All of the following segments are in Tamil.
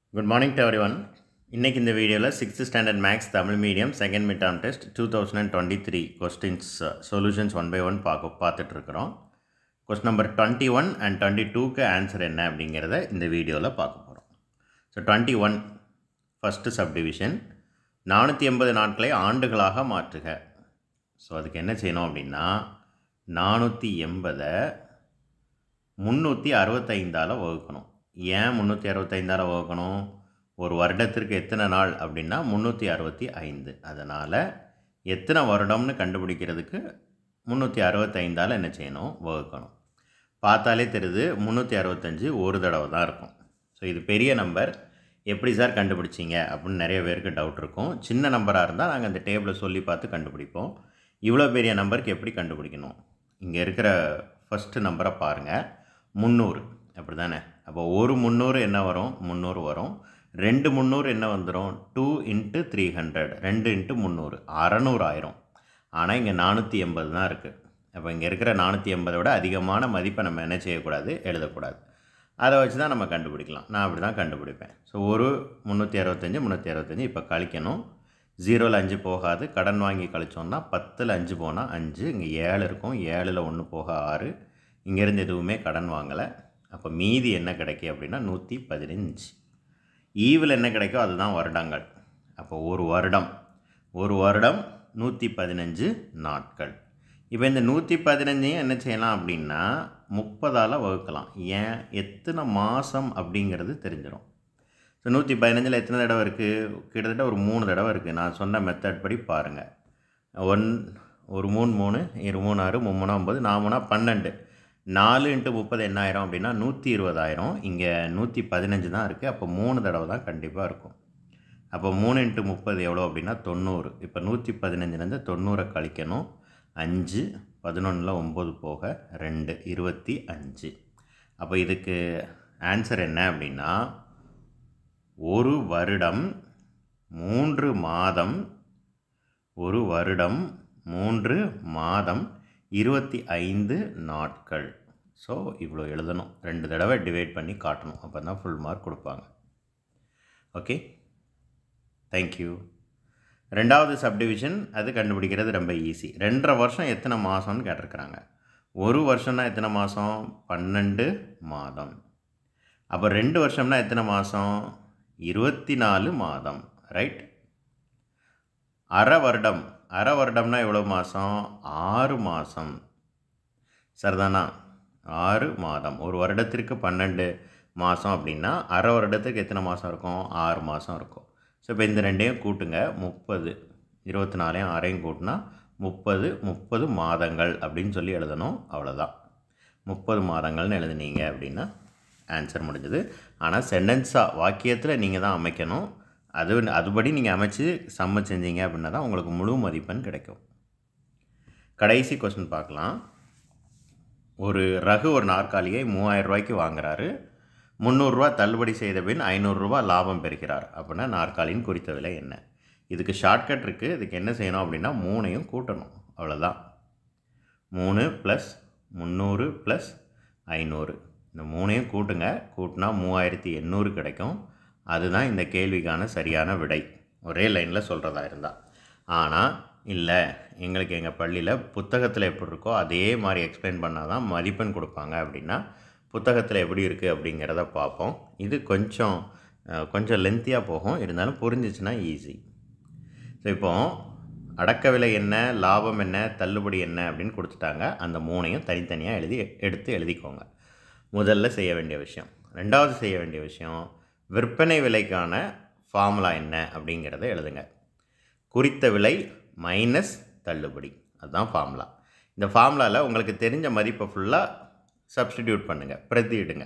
good morning to everyone இன்றைக்கி இந்த வீடியோவில் sixth standard maths Tamil medium second mid term test two thousand and twenty three questions solutions one by one பார்க்க பார்த்துட்ருக்குறோம் question number twenty one and twenty டூக்கு ஆன்சர் என்ன அப்படிங்கிறத இந்த வீடியோவில் பார்க்க போகிறோம் so twenty one first subdivision நானூற்றி எண்பது நாட்களை ஆண்டுகளாக மாற்றுக ஸோ அதுக்கு என்ன செய்யணும் அப்படின்னா நானூற்றி எண்பதை முந்நூற்றி அறுபத்தைந்தால் வகுக்கணும் ஏன் முந்நூற்றி அறுபத்தைந்தால் வகுக்கணும் ஒரு வருடத்திற்கு எத்தனை நாள் அப்படின்னா முந்நூற்றி அறுபத்தி ஐந்து அதனால் எத்தனை வருடம்னு கண்டுபிடிக்கிறதுக்கு முந்நூற்றி அறுபத்தைந்தால் என்ன செய்யணும் வகுக்கணும் பார்த்தாலே தெரியுது முந்நூற்றி அறுபத்தஞ்சு ஒரு தடவை தான் இருக்கும் ஸோ இது பெரிய நம்பர் எப்படி சார் கண்டுபிடிச்சிங்க அப்படின்னு நிறைய பேருக்கு டவுட் இருக்கும் சின்ன நம்பராக இருந்தால் நாங்கள் அந்த டேபிளை சொல்லி பார்த்து கண்டுபிடிப்போம் இவ்வளோ பெரிய நம்பருக்கு எப்படி கண்டுபிடிக்கணும் இங்கே இருக்கிற ஃபஸ்ட்டு நம்பரை பாருங்கள் முந்நூறு அப்படி தானே அப்போ ஒரு முந்நூறு என்ன வரும் முந்நூறு வரும் ரெண்டு முந்நூறு என்ன வந்துடும் டூ இன்ட்டு த்ரீ ஹண்ட்ரட் ரெண்டு இன்ட்டு முந்நூறு அறநூறு ஆயிரம் ஆனால் இங்கே நானூற்றி எண்பது தான் இருக்குது அப்போ இங்கே இருக்கிற நானூற்றி எண்பதை விட அதிகமான மதிப்பை நம்ம என்ன செய்யக்கூடாது எழுதக்கூடாது அதை வச்சு தான் நம்ம கண்டுபிடிக்கலாம் நான் அப்படி தான் கண்டுபிடிப்பேன் ஸோ ஒரு முந்நூற்றி அறுபத்தஞ்சி முந்நூற்றி அறுபத்தஞ்சி இப்போ கழிக்கணும் ஜீரோவில் அஞ்சு போகாது கடன் வாங்கி கழிச்சோம்னா பத்தில் அஞ்சு போனால் அஞ்சு இங்கே ஏழு இருக்கும் ஏழில் ஒன்று போக ஆறு இங்கேருந்து எதுவுமே கடன் வாங்கலை அப்போ மீதி என்ன கிடைக்கு அப்படின்னா நூற்றி பதினஞ்சு ஈவில் என்ன கிடைக்கோ அதுதான் வருடங்கள் அப்போ ஒரு வருடம் ஒரு வருடம் நூற்றி பதினஞ்சு நாட்கள் இப்போ இந்த நூற்றி பதினஞ்சையும் என்ன செய்யலாம் அப்படின்னா முப்பதால் வகுக்கலாம் ஏன் எத்தனை மாதம் அப்படிங்கிறது தெரிஞ்சிடும் ஸோ நூற்றி பதினஞ்சில் எத்தனை தடவை இருக்குது கிட்டத்தட்ட ஒரு மூணு தடவை இருக்குது நான் சொன்ன மெத்தட் படி பாருங்கள் ஒன் ஒரு மூணு மூணு இரு மூணு ஆறு மூணு ஒம்பது நாமுனா பன்னெண்டு நாலு இன்ட்டு முப்பது என்ன ஆயிரம் அப்படின்னா நூற்றி இருபதாயிரம் இங்கே நூற்றி பதினஞ்சு தான் இருக்குது அப்போ மூணு தடவை தான் கண்டிப்பாக இருக்கும் அப்போ மூணு இன்ட்டு முப்பது எவ்வளோ அப்படின்னா தொண்ணூறு இப்போ நூற்றி பதினஞ்சுலேருந்து தொண்ணூறை கழிக்கணும் அஞ்சு பதினொன்றில் ஒம்பது போக ரெண்டு இருபத்தி அஞ்சு அப்போ இதுக்கு ஆன்சர் என்ன அப்படின்னா ஒரு வருடம் மூன்று மாதம் ஒரு வருடம் மூன்று மாதம் இருபத்தி ஐந்து நாட்கள் ஸோ இவ்வளோ எழுதணும் ரெண்டு தடவை டிவைட் பண்ணி காட்டணும் அப்போ தான் ஃபுல் மார்க் கொடுப்பாங்க ஓகே தேங்க்யூ ரெண்டாவது சப்டிவிஷன் அது கண்டுபிடிக்கிறது ரொம்ப ஈஸி ரெண்டரை வருஷம் எத்தனை மாதம்னு கேட்டிருக்கிறாங்க ஒரு வருஷம்னா எத்தனை மாதம் பன்னெண்டு மாதம் அப்போ ரெண்டு வருஷம்னா எத்தனை மாதம் இருபத்தி நாலு மாதம் ரைட் அரை வருடம் அரை வருடம்னா எவ்வளோ மாதம் ஆறு மாதம் சரிதானா ஆறு மாதம் ஒரு வருடத்திற்கு பன்னெண்டு மாதம் அப்படின்னா அரை வருடத்துக்கு எத்தனை மாதம் இருக்கும் ஆறு மாதம் இருக்கும் ஸோ இப்போ இந்த ரெண்டையும் கூட்டுங்க முப்பது இருபத்தி நாலையும் ஆறையும் கூட்டினா முப்பது முப்பது மாதங்கள் அப்படின்னு சொல்லி எழுதணும் அவ்வளோதான் முப்பது மாதங்கள்னு எழுதுனீங்க அப்படின்னா ஆன்சர் முடிஞ்சது ஆனால் சென்டென்ஸாக வாக்கியத்தில் நீங்கள் தான் அமைக்கணும் அது அதுபடி நீங்கள் அமைச்சு சம்ம செஞ்சீங்க அப்படின்னா தான் உங்களுக்கு முழு மதிப்பெண் கிடைக்கும் கடைசி கொஸ்டின் பார்க்கலாம் ஒரு ரகு ஒரு நாற்காலியை மூவாயிரம் ரூபாய்க்கு வாங்குறாரு முந்நூறுரூவா தள்ளுபடி செய்த பின் ஐநூறுரூவா லாபம் பெறுகிறார் அப்படின்னா நாற்காலியின் குறித்த விலை என்ன இதுக்கு ஷார்ட்கட் இருக்குது இதுக்கு என்ன செய்யணும் அப்படின்னா மூணையும் கூட்டணும் அவ்வளோதான் மூணு ப்ளஸ் முந்நூறு ப்ளஸ் ஐநூறு இந்த மூணையும் கூட்டுங்க கூட்டினா மூவாயிரத்தி எண்ணூறு கிடைக்கும் அதுதான் இந்த கேள்விக்கான சரியான விடை ஒரே லைனில் சொல்கிறதா இருந்தால் ஆனால் இல்லை எங்களுக்கு எங்கள் பள்ளியில் புத்தகத்தில் எப்படி இருக்கோ அதே மாதிரி எக்ஸ்பிளைன் பண்ணால் தான் மதிப்பெண் கொடுப்பாங்க அப்படின்னா புத்தகத்தில் எப்படி இருக்குது அப்படிங்கிறத பார்ப்போம் இது கொஞ்சம் கொஞ்சம் லென்த்தியாக போகும் இருந்தாலும் புரிஞ்சிச்சுன்னா ஈஸி ஸோ இப்போது அடக்க விலை என்ன லாபம் என்ன தள்ளுபடி என்ன அப்படின்னு கொடுத்துட்டாங்க அந்த மூணையும் தனித்தனியாக எழுதி எடுத்து எழுதிக்கோங்க முதல்ல செய்ய வேண்டிய விஷயம் ரெண்டாவது செய்ய வேண்டிய விஷயம் விற்பனை விலைக்கான ஃபார்முலா என்ன அப்படிங்கிறத எழுதுங்க குறித்த விலை மைனஸ் தள்ளுபடி அதுதான் ஃபார்முலா இந்த ஃபார்முலாவில் உங்களுக்கு தெரிஞ்ச மதிப்பை ஃபுல்லாக சப்ஸ்டிடியூட் பண்ணுங்கள் பிரதியிடுங்க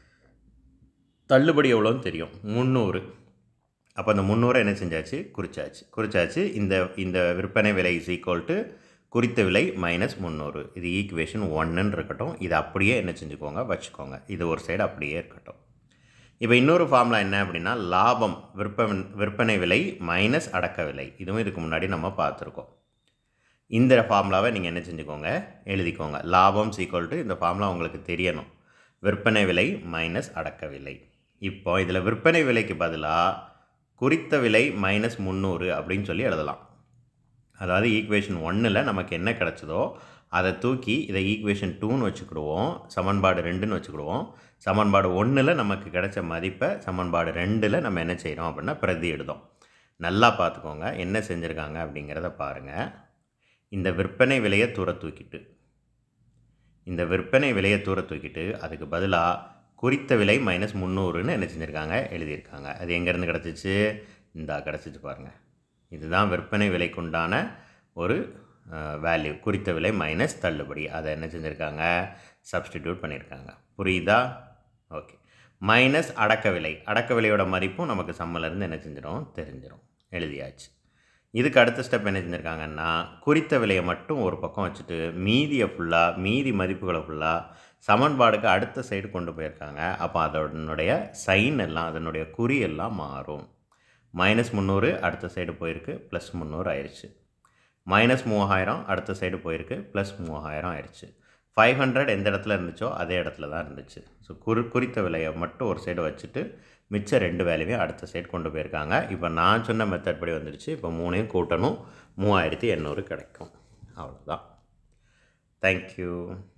தள்ளுபடி எவ்வளோன்னு தெரியும் முந்நூறு அப்போ அந்த முந்நூறை என்ன செஞ்சாச்சு குறிச்சாச்சு குறிச்சாச்சு இந்த இந்த விற்பனை விலை இஸ் ஈக்குவல் டு குறித்த விலை மைனஸ் முந்நூறு இது ஈக்குவேஷன் ஒன்றுன்னு இருக்கட்டும் இது அப்படியே என்ன செஞ்சுக்கோங்க வச்சுக்கோங்க இது ஒரு சைடு அப்படியே இருக்கட்டும் இப்போ இன்னொரு ஃபார்முலா என்ன அப்படின்னா லாபம் விற்பனை விற்பனை விலை மைனஸ் அடக்க விலை இதுவும் இதுக்கு முன்னாடி நம்ம பார்த்துருக்கோம் இந்த ஃபார்முலாவை நீங்கள் என்ன செஞ்சுக்கோங்க எழுதிக்கோங்க லாபம் சீக்வல் டு இந்த ஃபார்முலா உங்களுக்கு தெரியணும் விற்பனை விலை மைனஸ் அடக்க விலை இப்போ இதில் விற்பனை விலைக்கு பதிலாக குறித்த விலை மைனஸ் முந்நூறு அப்படின்னு சொல்லி எழுதலாம் அதாவது ஈக்குவேஷன் ஒன்றில் நமக்கு என்ன கிடச்சதோ அதை தூக்கி இதை ஈக்குவேஷன் டூன்னு வச்சுக்கிடுவோம் சமன்பாடு ரெண்டுன்னு வச்சுக்கிடுவோம் சமன்பாடு ஒன்றில் நமக்கு கிடைச்ச மதிப்பை சமன்பாடு ரெண்டில் நம்ம என்ன செய்கிறோம் அப்படின்னா பிரதி எடுத்தோம் நல்லா பார்த்துக்கோங்க என்ன செஞ்சுருக்காங்க அப்படிங்கிறத பாருங்கள் இந்த விற்பனை விலையை தூர தூக்கிட்டு இந்த விற்பனை விலையை தூர தூக்கிட்டு அதுக்கு பதிலாக குறித்த விலை மைனஸ் முந்நூறுன்னு என்ன செஞ்சுருக்காங்க எழுதியிருக்காங்க அது எங்கேருந்து கிடச்சிச்சு இந்தா கிடச்சிச்சு பாருங்கள் இதுதான் விற்பனை விலைக்குண்டான ஒரு வேல்யூ குறித்த விலை மைனஸ் தள்ளுபடி அதை என்ன செஞ்சுருக்காங்க சப்ஸ்டிடியூட் பண்ணியிருக்காங்க புரியுதா ஓகே மைனஸ் அடக்க விலை அடக்க விலையோட மதிப்பும் நமக்கு சம்மலேருந்து என்ன செஞ்சிடும் தெரிஞ்சிடும் எழுதியாச்சு இதுக்கு அடுத்த ஸ்டெப் என்ன செஞ்சுருக்காங்கன்னா குறித்த விலையை மட்டும் ஒரு பக்கம் வச்சுட்டு மீதியை ஃபுல்லாக மீதி மதிப்புகளை ஃபுல்லாக சமன்பாடுக்கு அடுத்த சைடு கொண்டு போயிருக்காங்க அப்போ அதனுடைய சைன் எல்லாம் அதனுடைய குறி எல்லாம் மாறும் மைனஸ் முந்நூறு அடுத்த சைடு போயிருக்கு ப்ளஸ் முந்நூறு ஆயிடுச்சு மைனஸ் மூவாயிரம் அடுத்த சைடு போயிருக்கு ப்ளஸ் மூவாயிரம் ஆயிடுச்சு ஃபைவ் ஹண்ட்ரட் எந்த இடத்துல இருந்துச்சோ அதே இடத்துல தான் இருந்துச்சு ஸோ குறி குறித்த விலையை மட்டும் ஒரு சைடு வச்சுட்டு மிச்சம் ரெண்டு வேலையும் அடுத்த சைடு கொண்டு போயிருக்காங்க இப்போ நான் சொன்ன மெத்தட் படி வந்துடுச்சு இப்போ மூணையும் கூட்டணும் மூவாயிரத்தி எண்ணூறு கிடைக்கும் அவ்வளோதான் தேங்க்யூ